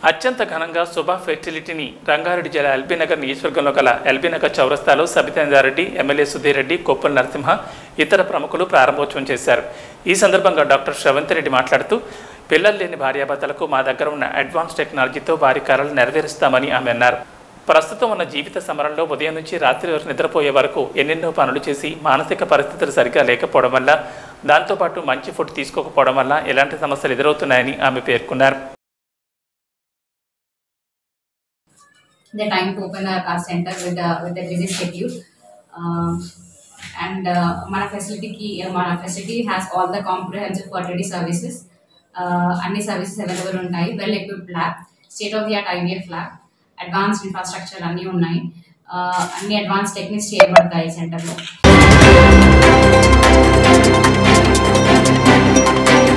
అత్యంత ఘనంగా సుభా ఫెర్టిలిటీని రంగారెడ్డి జిల్లా ఎల్బీనగర్ నియోజకవర్గంలో గల ఎల్బీనగర్ చౌరస్తాలో సబితేంద్రారెడ్డి ఎమ్మెల్యే సుధీర్ రెడ్డి కొప్పుల నరసింహ ఇతర ప్రముఖులు ప్రారంభోత్సవం చేశారు ఈ సందర్భంగా డాక్టర్ శ్రవంతి రెడ్డి మాట్లాడుతూ పిల్లలు లేని భార్యాభర్తలకు మా దగ్గర ఉన్న అడ్వాన్స్ టెక్నాలజీతో వారి కళలు నెరవేరుస్తామని ఆమె అన్నారు ప్రస్తుతం ఉన్న జీవిత సమరంలో ఉదయం నుంచి రాత్రి వరకు నిద్రపోయే వరకు ఎన్నెన్నో పనులు చేసి మానసిక పరిస్థితులు సరిగా లేకపోవడం వల్ల దాంతోపాటు మంచి ఫుడ్ తీసుకోకపోవడం వల్ల ఎలాంటి సమస్యలు ఎదురవుతున్నాయని ఆమె పేర్కొన్నారు the time to open our, our center with a with a busy schedule. Um, and uh, మన ఫెసిలిటీకి మన facility has all the comprehensive fertility services అన్ని సర్వీసెస్ అవైలబుల్ ఉంటాయి well equipped lab state of the art IVF lab advanced infrastructure అన్నీ ఉన్నాయి Uh, అన్ని advance techniques చేయబడతాయి సెంటర్లో